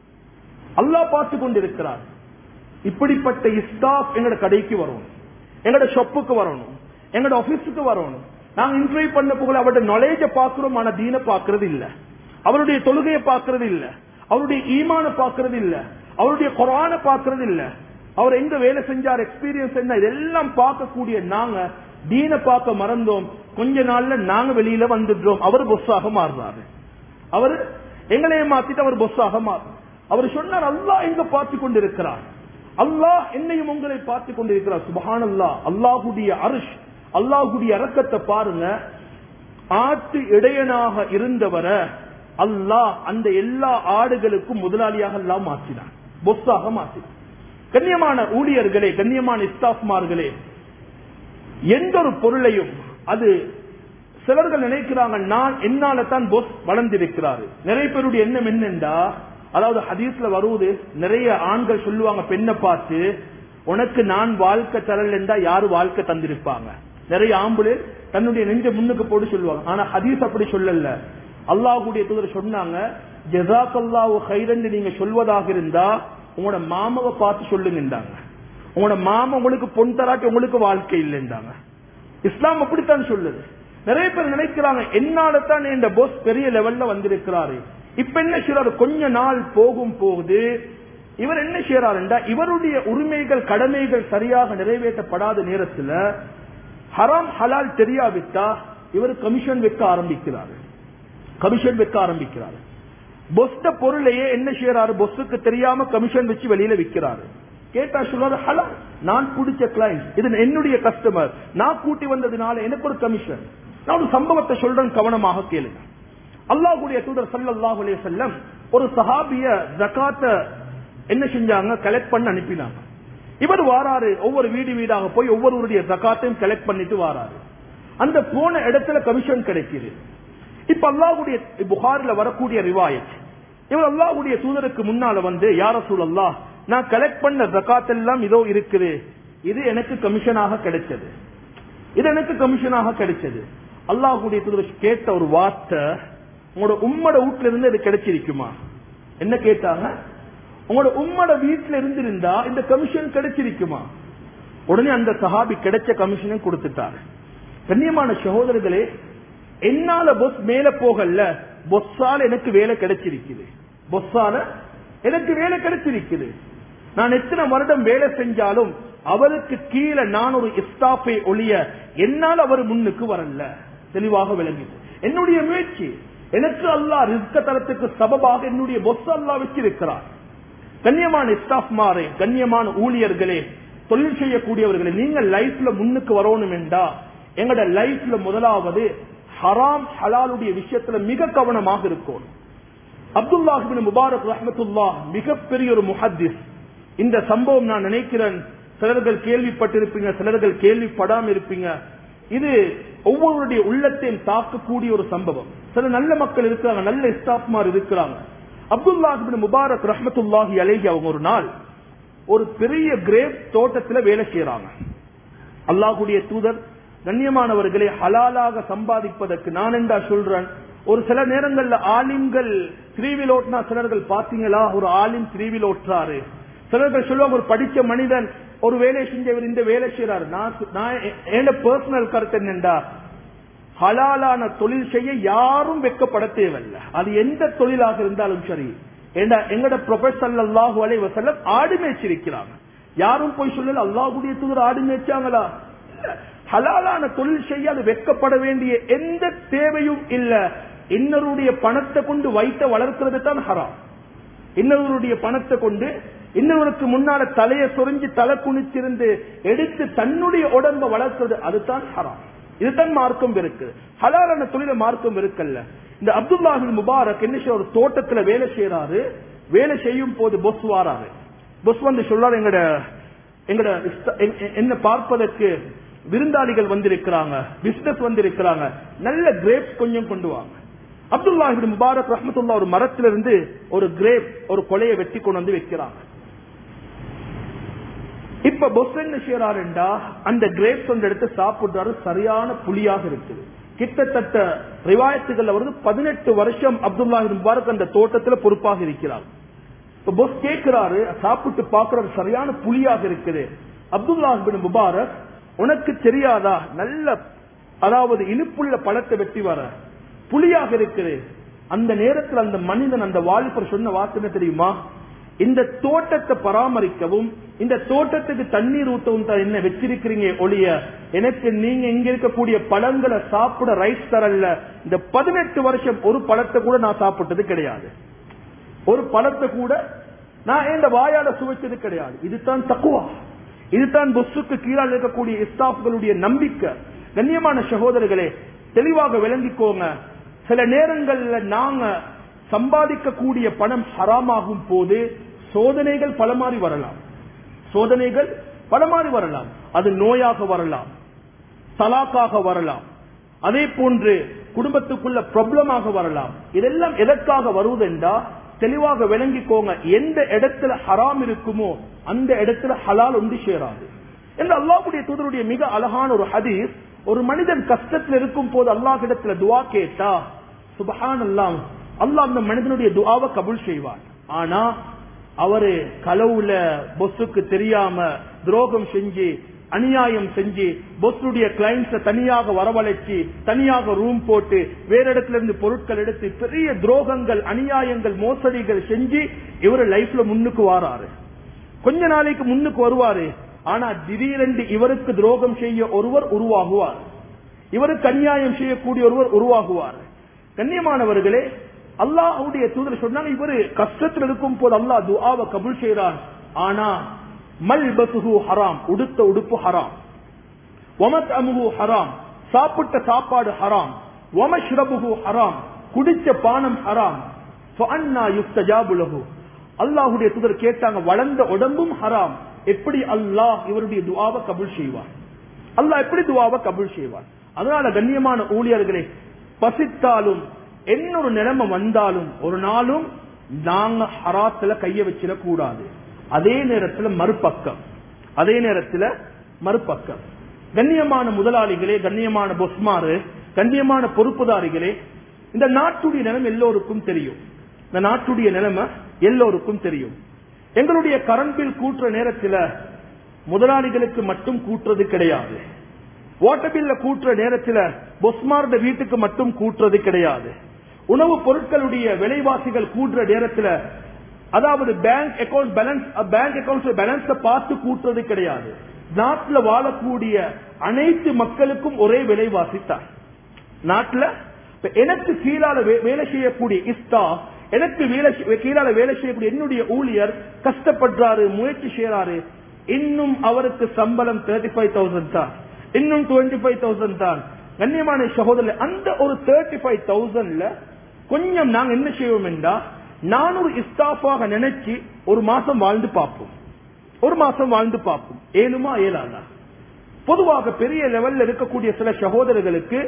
அல்லாஹ் பார்த்து கொண்டிருக்கிறார் இப்படிப்பட்ட இஸ்டாஃப் எங்கட கடைக்கு வரணும் எங்கட ஷாப்புக்கு வரணும் எங்கட ஆபீஸுக்கு வரணும் நாங்க இன்டர்வியூ பண்ண போகல அவருடைய நாலேஜ பாக்குறோம் ஆனா தீன பாக்குறது இல்ல அவருடைய தொழுகையை பாக்குறது இல்ல அவருடைய ஈமான பாக்குறது இல்ல அவருடைய குரான பாக்குறது இல்ல அவர் எங்க வேலை செஞ்சார் எக்ஸ்பீரியன்ஸ் என்ன இதெல்லாம் பார்க்கக்கூடிய நாங்க தீன பார்க்க மறந்தோம் கொஞ்ச நாள்ல நாங்க வெளியில வந்துடுறோம் அவர் பொஸ்ஸாக மாறுறாரு அவர் எங்களையே மாத்திட்டு அவர் பொஸ்ஸாக மாறு அவர் சொன்னார் அல்லாஹ் எங்க பார்த்து கொண்டிருக்கிறார் அல்லாஹ் என்னையும் உங்களை பார்த்து கொண்டிருக்கிறார் சுபஹான் அல்லாஹ் அல்லாஹுடைய அரிஷ் அல்லாஹுடைய இறக்கத்தை பாருங்க ஆட்டு இடையனாக இருந்தவரை அல்லாஹ் அந்த எல்லா ஆடுகளுக்கும் முதலாளியாக எல்லாம் மாற்றினான் பொஸ்ஸாக மாற்றினான் கண்ணியமான ஊழியர்களே கண்ணியமான இஸ்தாஃப்மார்களே எந்த ஒரு பொருளையும் அது சிலர்கள் நினைக்கிறாங்க நான் என்னால தான் பொஸ் வளர்ந்திருக்கிறாரு நிறைய பேருடைய எண்ணம் என்னண்டா அதாவது ஹதீஸ்ல வருவது நிறைய ஆண்கள் சொல்லுவாங்க பெண்ணை பார்த்து உனக்கு நான் வாழ்க்கை தரல் என்றா யாரு வாழ்க்கை தந்திருப்பாங்க நிறைய ஆம்புல தன்னுடைய நெஞ்ச முன்னுக்கு போட்டு சொல்லுவாங்க ஆனா ஹதீஸ் அப்படி சொல்லல அல்லாஹுடைய தூதர் சொன்னாங்க ஜெசாக்கல்லாவு ஹைரன்னு நீங்க சொல்வதாக இருந்தா உங்களோட மாமாவை பார்த்து சொல்லுங்கன்றாங்க உங்களோட மாமா உங்களுக்கு பொன் தராட்டி உங்களுக்கு வாழ்க்கை இல்லைன்றாங்க இஸ்லாம் அப்படித்தான் சொல்லுது நிறைய பேர் நினைக்கிறாங்க என்னால தான் இந்த போஸ் பெரிய லெவல்ல வந்திருக்கிறாரு இப்ப என்ன செய்யறாரு கொஞ்ச நாள் போகும் போகுது இவர் என்ன செய்யறாருண்டா இவருடைய உரிமைகள் கடமைகள் சரியாக நிறைவேற்றப்படாத நேரத்துல ஹராம் ஹலால் தெரியாவிட்டா இவர் கமிஷன் வைக்க ஆரம்பிக்கிறாரு கமிஷன் வைக்க ஆரம்பிக்கிறாரு பொஸ்ட பொருளையே என்ன செய்யறாரு பொஸ்ஸுக்கு தெரியாம கமிஷன் வச்சு வெளியில விற்கிறாரு கேட்டா சொல்றாரு ஹலா நான் பிடிச்ச கிளைண்ட் இது என்னுடைய கஸ்டமர் நான் கூட்டி வந்ததுனால எனக்கு ஒரு கமிஷன் நான் ஒரு சம்பவத்தை சொல்றேன் கவனமாக கேளுங்க அல்லாஹுடைய தூதர் சல்லாஹ் அலைய செல்லம் ஒரு சஹாபிய ஜக்காத்த என்ன செஞ்சாங்க கலெக்ட் பண்ண அனுப்பினாங்க இவர் வாராரு ஒவ்வொரு வீடு வீடாக போய் ஒவ்வொருவருடைய ஜக்காத்தையும் கலெக்ட் பண்ணிட்டு வாராரு அந்த போன இடத்துல கமிஷன் கிடைக்குது இப்ப அல்லாஹுடைய புகாரில வரக்கூடிய ரிவாயத் இவர் அல்லாஹுடைய தூதருக்கு முன்னால வந்து யார சூழல்லா நான் கலெக்ட் பண்ண ஜக்காத் எல்லாம் இதோ இருக்குது இது எனக்கு கமிஷனாக கிடைச்சது இது எனக்கு கமிஷனாக கிடைச்சது அல்லாஹுடைய தூதர் கேட்ட ஒரு வார்த்தை உங்களோட உம்மட வீட்டுல இருந்து இது கிடைச்சிருக்குமா என்ன கேட்டாங்க உங்களோட உம்மட வீட்டுல இருந்திருந்தா இந்த கமிஷன் கிடைச்சிருக்குமா உடனே அந்த சஹாபி கிடைச்ச கமிஷனை கொடுத்துட்டாரு கண்ணியமான சகோதரர்களே என்னால பொஸ் மேல போகல பொஸ்ஸால எனக்கு வேலை கிடைச்சிருக்குது பொஸ்ஸால எனக்கு வேலை கிடைச்சிருக்குது நான் எத்தனை வருடம் வேலை செஞ்சாலும் அவருக்கு கீழே நான் ஒரு இஸ்டாஃபை ஒழிய என்னால் அவர் முன்னுக்கு வரல தெளிவாக விளங்கிது என்னுடைய முயற்சி எனக்கு அல்லா ரிஸ்க தரத்துக்கு சபபாக என்னுடைய பொஸ் அல்லா வச்சிருக்கிறார் கண்ணியமான இஸ்டாஃப் மாறே கண்ணியமான ஊழியர்களே தொழில் செய்யக்கூடியவர்களே நீங்க லைஃப்ல முன்னுக்கு வரணும் என்றா எங்கட லைஃப்ல முதலாவது ஹராம் ஹலாலுடைய விஷயத்துல மிக கவனமாக இருக்கும் அப்துல்லாஹிபின் முபாரக் ரஹமத்துல்லா மிகப்பெரிய ஒரு முஹத்திஸ் இந்த சம்பவம் நான் நினைக்கிறேன் சிலர்கள் கேள்விப்பட்டிருப்பீங்க சிலர்கள் கேள்விப்படாம இருப்பீங்க இது ஒவ்வொருடைய உள்ளத்தையும் தாக்கக்கூடிய ஒரு சம்பவம் சில நல்ல மக்கள் இருக்கிறாங்க நல்ல ஸ்டாஃப்மார் இருக்கிறாங்க அப்துல்லாஹிபின் முபாரக் ரஹமத்துல்லாஹி அலேஹி அவங்க ஒரு நாள் ஒரு பெரிய கிரேப் தோட்டத்துல வேலை செய்யறாங்க அல்லாஹுடைய தூதர் கண்ணியமானவர்களை ஹலாலாக சம்பாதிப்பதற்கு நான் என்றா சொல்றேன் ஒரு சில நேரங்கள்ல ஆலிம்கள் திரிவில் ஓட்டினா சிலர்கள் பாத்தீங்களா ஒரு ஆலிம் திரிவில் ஓட்டுறாரு சிலர்கள் சொல்லுவாங்க ஒரு படிச்ச மனிதன் ஒரு வேலை செஞ்சவர் இந்த வேலை செய்யறாரு நான் நான் என்ன பர்சனல் கருத்து என்னண்டா ஹலாலான தொழில் செய்ய யாரும் வெக்கப்பட தேவையில்லை அது எந்த தொழிலாக இருந்தாலும் சரி ஏண்டா எங்கட ப்ரொஃபசர் அல்லாஹு அலை வசல்லம் ஆடு மேய்ச்சிருக்கிறாங்க யாரும் போய் சொல்லல அல்லாஹுடைய தூதர் ஆடு மேய்ச்சாங்களா ஹலாலான தொழில் செய்ய அது வெக்கப்பட வேண்டிய எந்த தேவையும் இல்ல இன்னருடைய பணத்தை கொண்டு வைத்த வளர்க்கிறது தான் ஹராம் இன்னொருடைய பணத்தை கொண்டு இன்னொருக்கு முன்னால தலையை சொரிஞ்சு தலை குனிச்சிருந்து எடுத்து தன்னுடைய உடம்ப வளர்க்கிறது அதுதான் ஹராம் இதுதான் மார்க்கம் இருக்கு ஹலாலான தொழில மார்க்கம் இருக்குல்ல இந்த அப்துல்லாஹில் முபாரக் என்ன செய்ய ஒரு தோட்டத்துல வேலை செய்யறாரு வேலை செய்யும் போது பொஸ் வாராரு பொஸ் வந்து சொல்றாரு எங்கட எங்கட என்ன பார்ப்பதற்கு விருந்தாளிகள் வந்திருக்கிறாங்க பிசினஸ் வந்திருக்கிறாங்க நல்ல கிரேப்ஸ் கொஞ்சம் கொண்டு வாங்க அப்துல்லாஹிபின் முபாரக் ரஹமத்துல்லா ஒரு மரத்திலிருந்து ஒரு கிரேப் ஒரு கொலையை வெட்டி கொண்டு வந்து வைக்கிறாங்க இப்ப பொஸ் என்ன செய்யறாருண்டா அந்த கிரேப்ஸ் வந்து எடுத்து சாப்பிடுறாரு சரியான புளியாக இருக்குது கிட்டத்தட்ட ரிவாயத்துகள்ல வருது பதினெட்டு வருஷம் அப்துல்லாஹிபின் முபாரக் அந்த தோட்டத்துல பொறுப்பாக இருக்கிறார் இப்ப பொஸ் கேட்கிறாரு சாப்பிட்டு பாக்குறாரு சரியான புளியாக இருக்குது அப்துல்லாஹிபின் முபாரக் உனக்கு தெரியாதா நல்ல அதாவது இனிப்புள்ள பழத்தை வெட்டி வர புலியாக இருக்குது அந்த நேரத்தில் அந்த மனிதன் அந்த வாலிபர் சொன்ன வார்த்தை தெரியுமா இந்த தோட்டத்தை பராமரிக்கவும் இந்த தோட்டத்துக்கு தண்ணீர் ஊத்தவும் தான் என்ன வச்சிருக்கிறீங்க ஒளிய எனக்கு நீங்க இங்க இருக்கக்கூடிய பழங்களை சாப்பிட ரைஸ் தரல இந்த பதினெட்டு வருஷம் ஒரு பழத்தை கூட நான் சாப்பிட்டது கிடையாது ஒரு பழத்தை கூட நான் இந்த வாயால சுவைச்சது கிடையாது இதுதான் தக்குவா இதுதான் பொஸ்ஸுக்கு கீழால் இருக்கக்கூடிய இஸ்தாஃப்களுடைய நம்பிக்கை கண்ணியமான சகோதரர்களே தெளிவாக விளங்கிக்கோங்க சில நேரங்கள்ல நாங்க சம்பாதிக்கக்கூடிய பணம் ஹராமாகும் போது சோதனைகள் பல மாறி வரலாம் சோதனைகள் பல மாறி வரலாம் அது நோயாக வரலாம் தலாக்காக வரலாம் அதே போன்று குடும்பத்துக்குள்ள ப்ராப்ளமாக வரலாம் இதெல்லாம் எதற்காக வருவதென்றா தெளிவாக விளங்கிக்கோங்க எந்த இடத்துல ஹராம் இருக்குமோ அந்த இடத்துல ஹலால் ஒன்று சேராது என்று அல்லாஹுடைய தூதருடைய மிக அழகான ஒரு ஹதீஸ் ஒரு மனிதன் கஷ்டத்தில் இருக்கும் போது அல்லாஹ் இடத்துல துவா கேட்டா சுபஹான் அல்லாம் அல்லாஹ் அந்த மனிதனுடைய துவாவை கபுல் செய்வார் ஆனா அவரு களவுல பொஸ்ஸுக்கு தெரியாம துரோகம் செஞ்சு அநியாயம் செஞ்சு பொஸ்னுடைய கிளைண்ட்ஸ தனியாக வரவழைச்சு தனியாக ரூம் போட்டு வேற இடத்துல இருந்து பொருட்கள் எடுத்து பெரிய துரோகங்கள் அநியாயங்கள் மோசடிகள் செஞ்சு இவரு லைஃப்ல முன்னுக்கு வாராரு கொஞ்ச நாளைக்கு முன்னுக்கு வருவாரு ஆனா திடீரென்று இவருக்கு துரோகம் செய்ய ஒருவர் உருவாகுவார் இவருக்கு அநியாயம் செய்யக்கூடிய ஒருவர் உருவாகுவார் கண்ணியமானவர்களே அல்லாஹுடைய தூதர் சொன்னாங்க இவரு கஷ்டத்தில் இருக்கும் போது அல்லாஹ் துஆவை கபுல் செய்யறான் ஆனா மல் பசுகு ஹராம் உடுத்த உடுப்பு ஹராம் ஒமத் அமுகு ஹராம் சாப்பிட்ட சாப்பாடு ஹராம் ஒமஷ்ரபுகு ஹராம் குடிச்ச பானம் ஹராம் அல்லாஹுடைய தூதர் கேட்டாங்க வளர்ந்த உடம்பும் ஹராம் எப்படி அல்லாஹ் இவருடைய துவாவை கபுல் செய்வார் அல்லாஹ் எப்படி துவாவை கபுல் செய்வார் அதனால கண்ணியமான ஊழியர்களே பசித்தாலும் என்ன ஒரு நிலைமை வந்தாலும் ஒரு நாளும் நாங்க ஹராத்துல கைய வச்சிடக் கூடாது அதே நேரத்துல மறுபக்கம் அதே நேரத்துல மறுபக்கம் கண்ணியமான முதலாளிகளே கண்ணியமான பொஸ்மாரு கண்ணியமான பொறுப்புதாரிகளே இந்த நாட்டுடைய நிலைமை எல்லோருக்கும் தெரியும் இந்த நாட்டுடைய நிலைமை எல்லோருக்கும் தெரியும் எங்களுடைய கரண்ட் பில் கூட்டுற நேரத்தில் முதலாளிகளுக்கு மட்டும் கூட்டுறது கிடையாது வாட்டர் பில்ல கூட்டுற நேரத்தில் பொஸ்மார்ட வீட்டுக்கு மட்டும் கூட்டுறது கிடையாது உணவு பொருட்களுடைய விலைவாசிகள் கூட்டுற நேரத்தில் அதாவது bank account balance bank account balance பார்த்து கூட்டுறது கிடையாது நாட்டில் வாழக்கூடிய அனைத்து மக்களுக்கும் ஒரே விலைவாசி தான் நாட்டில் எனக்கு கீழால வேலை செய்யக்கூடிய இஸ்தா எனக்கு வேலை கீழால வேலை செய்யக்கூடிய என்னுடைய ஊழியர் கஷ்டப்படுறாரு முயற்சி செய்யறாரு இன்னும் அவருக்கு சம்பளம் தேர்ட்டி ஃபைவ் தௌசண்ட் தான் இன்னும் டுவெண்ட்டி ஃபைவ் தௌசண்ட் தான் கண்ணியமான சகோதரர் அந்த ஒரு தேர்ட்டி ஃபைவ் தௌசண்ட்ல கொஞ்சம் நாங்க என்ன செய்வோம் என்றா நானூறு இஸ்தாஃபாக நினைச்சு ஒரு மாசம் வாழ்ந்து பார்ப்போம் ஒரு மாசம் வாழ்ந்து பார்ப்போம் ஏழுமா ஏழாதா பொதுவாக பெரிய லெவல்ல இருக்கக்கூடிய சில சகோதரர்களுக்கு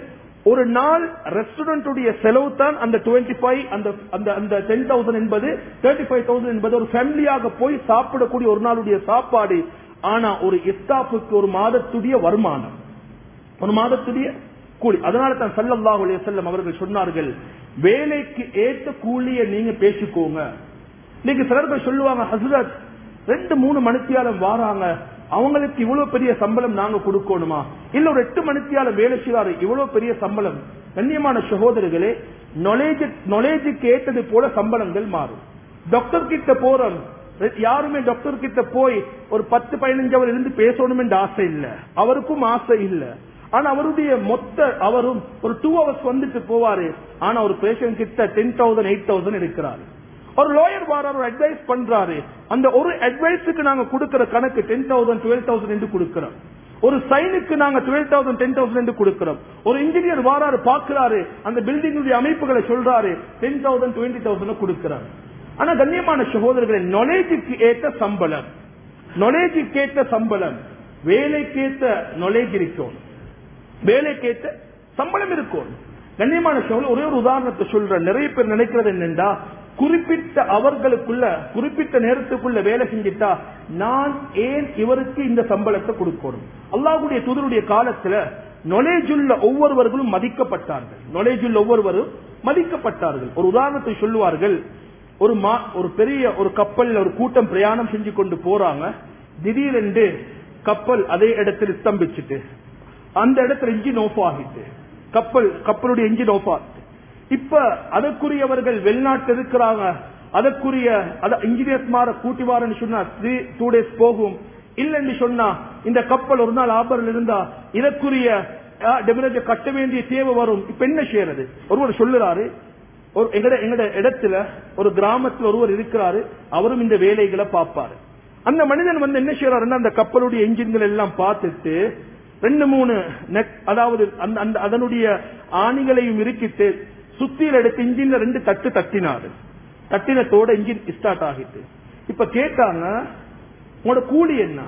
ஒரு நாள் ரெஸ்டாரண்டுடைய செலவு தான் அந்த டுவெண்ட்டி ஃபைவ் அந்த அந்த அந்த டென் தௌசண்ட் என்பது தேர்ட்டி ஃபைவ் தௌசண்ட் என்பது ஒரு ஃபேமிலியாக போய் சாப்பிடக்கூடிய ஒரு நாளுடைய சாப்பாடு ஆனா ஒரு இஸ்தாப்புக்கு ஒரு மாதத்துடைய வருமானம் ஒரு மாதத்துடைய கூலி அதனால தான் சல்லல்லாஹு அலைஹி வஸல்லம் அவர்கள் சொன்னார்கள் வேலைக்கு ஏத்த கூலியை நீங்க பேசிக்கோங்க இன்னைக்கு சிலர்கள் சொல்லுவாங்க ஹசரத் ரெண்டு மூணு மணித்தியாலம் வாராங்க அவங்களுக்கு இவ்வளவு பெரிய சம்பளம் நாங்க கொடுக்கணுமா இல்ல ஒரு எட்டு மணித்தியாலம் வேலை செய்வாரு இவ்வளவு பெரிய சம்பளம் கண்ணியமான சகோதரர்களே நாலேஜ் நாலேஜுக்கு ஏற்றது போல சம்பளங்கள் மாறும் டாக்டர் கிட்ட போறோம் யாருமே டாக்டர் கிட்ட போய் ஒரு பத்து பதினஞ்சு அவர் இருந்து பேசணும் என்ற ஆசை இல்ல அவருக்கும் ஆசை இல்ல ஆனா அவருடைய மொத்த அவரும் ஒரு டூ ஹவர்ஸ் வந்துட்டு போவாரு ஆனா ஒரு பேஷண்ட் கிட்ட டென் தௌசண்ட் எயிட் தௌசண்ட் இருக்கிறாரு ஒரு லோயர் வாரார் ஒரு அட்வைஸ் பண்றாரு அந்த ஒரு அட்வைஸுக்கு நாங்க கொடுக்கிற கணக்கு டென் தௌசண்ட் டுவெல் தௌசண்ட் என்று கொடுக்கிறோம் ஒரு சைனுக்கு நாங்க டுவெல் தௌசண்ட் டென் தௌசண்ட் என்று கொடுக்கிறோம் ஒரு இன்ஜினியர் வாராரு பாக்குறாரு அந்த பில்டிங்குடைய அமைப்புகளை சொல்றாரு டென் தௌசண்ட் டுவெண்ட்டி தௌசண்ட் கொடுக்கிறார் ஆனா கண்ணியமான சகோதரர்களை நாலேஜுக்கு ஏற்ற சம்பளம் நாலேஜுக்கு ஏற்ற சம்பளம் வேலைக்கேற்ற நாலேஜ் இருக்கும் வேலைக்கேற்ற சம்பளம் இருக்கும் கண்ணியமான சகோதரர் ஒரே ஒரு உதாரணத்தை சொல்றேன் நிறைய பேர் நினைக்கிறது என்னண்டா குறிப்பிட்ட அவர்களுக்குள்ள குறிப்பிட்ட நேரத்துக்குள்ள வேலை செஞ்சிட்டா நான் ஏன் இவருக்கு இந்த சம்பளத்தை கொடுக்கணும் அல்லாஹுடைய தூதருடைய காலத்துல நாலேஜ் உள்ள ஒவ்வொருவர்களும் மதிக்கப்பட்டார்கள் நாலேஜ் உள்ள ஒவ்வொருவரும் மதிக்கப்பட்டார்கள் ஒரு உதாரணத்தை சொல்லுவார்கள் ஒரு மா ஒரு பெரிய ஒரு கப்பல்ல ஒரு கூட்டம் பிரயாணம் செஞ்சு கொண்டு போறாங்க திடீரென்று கப்பல் அதே இடத்தில் ஸ்தம்பிச்சுட்டு அந்த இடத்துல இன்ஜின் ஆஃப் ஆகிட்டு கப்பல் கப்பலுடைய இன்ஜின் ஆஃப் ஆகிட்டு இப்ப அதற்குரியவர்கள் வெளிநாட்டு இருக்கிறாங்க அதற்குரிய இன்ஜினியர்ஸ் மாற கூட்டி வாரன்னு சொன்னா டூ டேஸ் போகும் இல்லன்னு சொன்னா இந்த கப்பல் ஒரு நாள் ஆபரில் இருந்தா இதற்குரிய டெமிரேஜ் கட்ட வேண்டிய தேவை வரும் இப்ப என்ன செய்யறது ஒருவர் சொல்லுறாரு ஒரு எங்கட எங்கட இடத்துல ஒரு கிராமத்துல ஒருவர் இருக்கிறாரு அவரும் இந்த வேலைகளை பார்ப்பாரு அந்த மனிதன் வந்து என்ன செய்யறாருன்னா அந்த கப்பலுடைய என்ஜின்கள் எல்லாம் பார்த்துட்டு ரெண்டு மூணு நெட் அதாவது அந்த அந்த அதனுடைய ஆணிகளையும் இருக்கிட்டு சுத்தியில் எடுத்து இன்ஜின்ல ரெண்டு தட்டு தட்டினாரு தட்டினத்தோட இன்ஜின் ஸ்டார்ட் ஆகிட்டு இப்ப கேட்டாங்க உங்களோட கூலி என்ன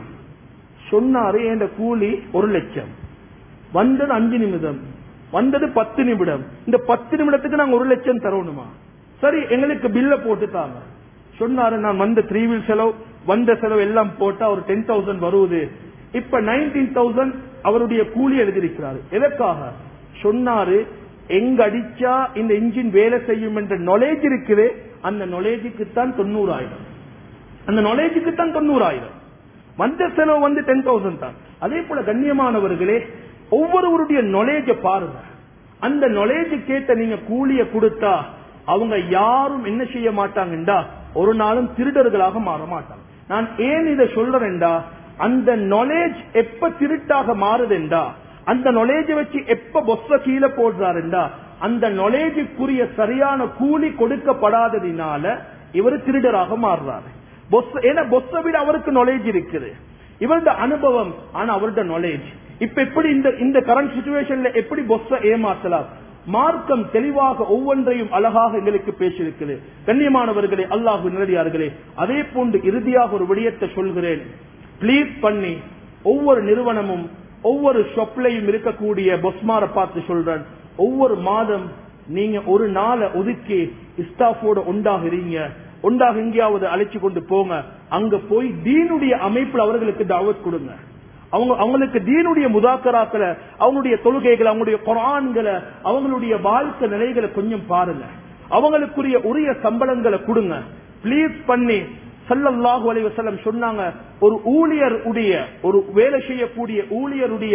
சொன்னாரு என் கூலி ஒரு லட்சம் வந்தது அஞ்சு நிமிடம் வந்தது பத்து நிமிடம் இந்த பத்து நிமிடத்துக்கு நாங்க ஒரு லட்சம் தரணுமா சரி எங்களுக்கு பில்ல போட்டுட்டாங்க சொன்னாரு நான் வந்த த்ரீ வீல் செலவு வந்த செலவு எல்லாம் போட்டா ஒரு டென் தௌசண்ட் வருவது இப்ப நைன்டீன் தௌசண்ட் அவருடைய கூலி எழுதியிருக்கிறாரு எதற்காக சொன்னாரு எங்க அடிச்சா இந்த இன்ஜின் வேலை செய்யும் என்ற நாலேஜ் இருக்குது அந்த நாலேஜுக்கு தான் தொண்ணூறாயிரம் அந்த நாலேஜுக்கு தான் தொண்ணூறாயிரம் வந்த செலவு வந்து டென் தௌசண்ட் தான் அதே போல கண்ணியமானவர்களே ஒவ்வொருவருடைய நாலேஜ பாருங்க அந்த நாலேஜ் கேட்ட நீங்க கூலிய கொடுத்தா அவங்க யாரும் என்ன செய்ய மாட்டாங்கண்டா ஒரு நாளும் திருடர்களாக மாற மாட்டாங்க நான் ஏன் இதை சொல்றேன்டா அந்த நாலேஜ் எப்ப திருட்டாக மாறுதுண்டா அந்த நாலேஜ் வச்சு எப்ப பொஸ்ஸ கீழே போடுறாருண்டா அந்த நாலேஜுக்குரிய சரியான கூலி கொடுக்கப்படாததினால இவர் திருடராக மாறுறாரு பொஸ் ஏன்னா பொஸ்ஸ விட அவருக்கு நாலேஜ் இருக்குது இவருடைய அனுபவம் ஆனா அவருடைய நாலேஜ் இப்ப எப்படி இந்த இந்த கரண்ட் சுச்சுவேஷன்ல எப்படி பொஸ்ஸ ஏமாத்தலாம் மார்க்கம் தெளிவாக ஒவ்வொன்றையும் அழகாக எங்களுக்கு பேசியிருக்கிறது கண்ணியமானவர்களே அல்லாஹு நிரடியார்களே அதே போன்று இறுதியாக ஒரு விடயத்தை சொல்கிறேன் பிளீஸ் பண்ணி ஒவ்வொரு நிறுவனமும் ஒவ்வொரு ஷொப்லையும் இருக்கக்கூடிய பொஸ்மார பார்த்து சொல்றேன் ஒவ்வொரு மாதம் நீங்க ஒரு நாளை ஒதுக்கி இஸ்டாஃபோட உண்டாகிறீங்க உண்டாக எங்கேயாவது அழைச்சு கொண்டு போங்க அங்க போய் தீனுடைய அமைப்புல அவர்களுக்கு தாவத் கொடுங்க அவங்க அவங்களுக்கு தீனுடைய முதாக்கராக்களை அவங்களுடைய தொழுகைகளை அவங்களுடைய குரான்களை அவங்களுடைய வாழ்க்கை நிலைகளை கொஞ்சம் பாருங்க அவங்களுக்குரிய உரிய சம்பளங்களை கொடுங்க பிளீஸ் பண்ணி சல்லல்லாஹு அலைஹி வஸல்லம் சொன்னாங்க ஒரு ஊழியர் உடைய ஒரு வேலை செய்யக்கூடிய ஊழியருடைய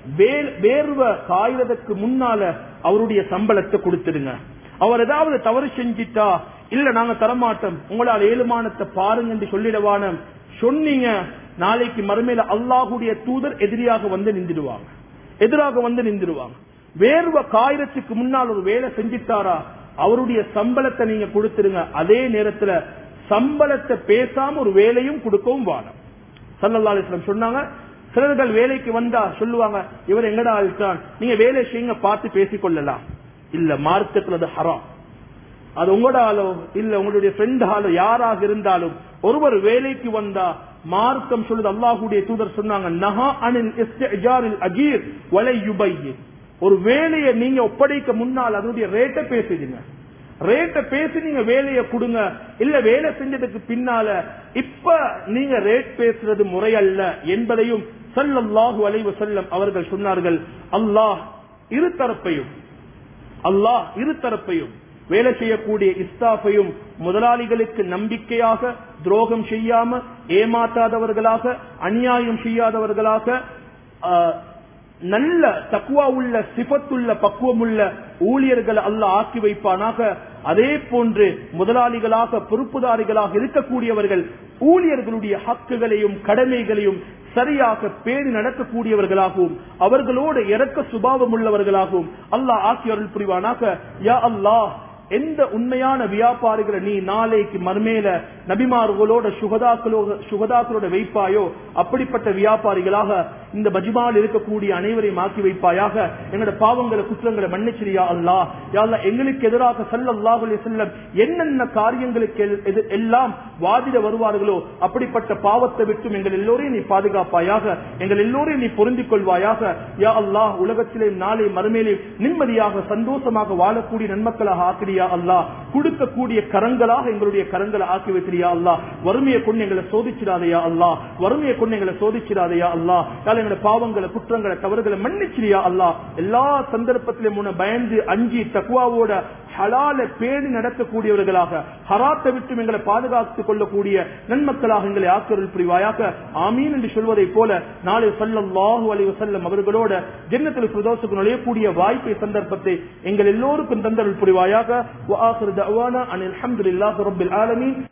வேர்வை காய்வதற்கு முன்னால அவருடைய சம்பளத்தை கொடுத்துடுங்க அவர் ஏதாவது தவறு செஞ்சிட்டா இல்ல நாங்க தரமாட்டோம் உங்களால் ஏழுமானத்தை பாருங்க என்று சொல்லிடவான சொன்னீங்க நாளைக்கு மறுமையில அல்லாஹுடைய தூதர் எதிரியாக வந்து நின்றுடுவாங்க எதிராக வந்து நின்றுடுவாங்க வேர்வை காயிரத்துக்கு முன்னால் ஒரு வேலை செஞ்சிட்டாரா அவருடைய சம்பளத்தை நீங்க கொடுத்துருங்க அதே நேரத்துல சம்பளத்தை பேசாம ஒரு வேலையும் கொடுக்கவும் வானம் சல்லல்லா அலிஸ்லாம் சொன்னாங்க சிலர்கள் வேலைக்கு வந்தா சொல்லுவாங்க இவர் எங்கடா ஆள்தான் நீங்க வேலை செய்யுங்க பார்த்து பேசிக் கொள்ளலாம் இல்ல மார்க்கத்துல அது ஹராம் அது உங்களோட ஆளோ இல்ல உங்களுடைய ஃப்ரெண்ட் ஆளோ யாராக இருந்தாலும் ஒருவர் வேலைக்கு வந்தா மார்க்கம் சொல்லுது அல்லாஹுடைய தூதர் சொன்னாங்க நஹா அனில் இஸ்திஜாரில் அஜீர் வலை யுபையி ஒரு வேலையை நீங்க ஒப்படைக்க முன்னால் அதனுடைய ரேட்டை பேசிடுங்க ரேட்டை பேசி நீங்க வேலையை கொடுங்க இல்ல வேலை செஞ்சதுக்கு பின்னால இப்ப நீங்க ரேட் பேசுறது முறையல்ல என்பதையும் ஸல்லல்லாஹு அலைஹி வஸல்லம் அவர்கள் சொன்னார்கள் அல்லாஹ் இரு தரப்பையும் அல்லாஹ் இரு தரப்பையும் வேலை செய்யக்கூடிய இஸ்தாஃபையும் முதலாளிகளுக்கு நம்பிக்கையாக துரோகம் செய்யாம ஏமாற்றாதவர்களாக அநியாயம் செய்யாதவர்களாக ஆஹ், நல்ல தக்குவா உள்ள சிபத்துள்ள பக்குவமுள்ள ஊழியர்கள் அல்லாஹ் ஆக்கி வைப்பானாக அதே போன்று முதலாளிகளாக பொறுப்புதாரிகளாக இருக்கக்கூடியவர்கள் ஊழியர்களுடைய ஹக்குகளையும் கடமைகளையும் சரியாக பேணி நடக்கக்கூடியவர்களாகவும் அவர்களோடு இறக்க சுபாவம் உள்ளவர்களாகவும் அல்லாஹ் ஆக்கி அருள் புரிவானாக யா அல்லாஹ் எந்த உண்மையான வியாபாரிகளை நீ நாளைக்கு மர்மேல நபிமார்களோட சுகதாக்களோட சுகதாக்களோட வைப்பாயோ அப்படிப்பட்ட வியாபாரிகளாக இந்த மஜ்மால் இருக்கக்கூடிய அனைவரையும் ஆக்கி வைப்பாயாக எங்களோட பாவங்களை குற்றங்களை மன்னிச்சிரியா அல்லா யாழ்லா எங்களுக்கு எதிராக சல்லல்லாஹு செல்லம் என்னென்ன காரியங்களுக்கு எல்- எது- எல்லாம் வாதிட வருவார்களோ அப்படிப்பட்ட பாவத்தை விட்டும் எங்கள் எல்லோரையும் நீ பாதுகாப்பாயாக எங்கள் எல்லோரையும் நீ பொருந்திக் கொள்வாயாக யா அல்லாஹ் உலகத்திலே நாளை மறுமையிலே நிம்மதியாக சந்தோஷமாக வாழக்கூடிய நன்மக்களாக ஆக்கிறியா அல்லாஹ் கொடுக்கக்கூடிய கரங்களாக எங்களுடைய கரங்களை ஆக்கி வைக்கிறியா அல்லாஹ் வறுமையை கொண்டு எங்களை சோதிச்சிடாதையா அல்லாஹ் வறுமையை கொண்டு எங்களை சோதிச்சிடாதையா அல்லாஹ் யாழ் எங்களோட பாவங்களை குற்றங்களை தவறுகளை மன்னிச்சிரியா அல்லாஹ் எல்லா சந்தர்ப்பத்திலும் உன்னை பயந்து அஞ்சி தக்குவாவோட ஹலால பேணி நடக்கக்கூடியவர்களாக ஹராத்தை விட்டு எங்களை பாதுகாத்துக் கொள்ளக்கூடிய நன்மக்களாக எங்களை ஆக்கருள் புரிவாயாக ஆமீன் என்று சொல்வதை போல நாளை ஸல்லல்லாஹு அலைஹி வஸல்லம் அவர்களோட ஜன்னத்தில் ஃபிர்தௌஸுக்கு நுழையக்கூடிய வாய்ப்பை சந்தர்ப்பத்தை எங்கள் எல்லோருக்கும் தந்தருள் புரிவாயாக வ ஆகிரு தஅவானா அனில் ஹம்துலில்லாஹி ரப்பில் ஆலமீன்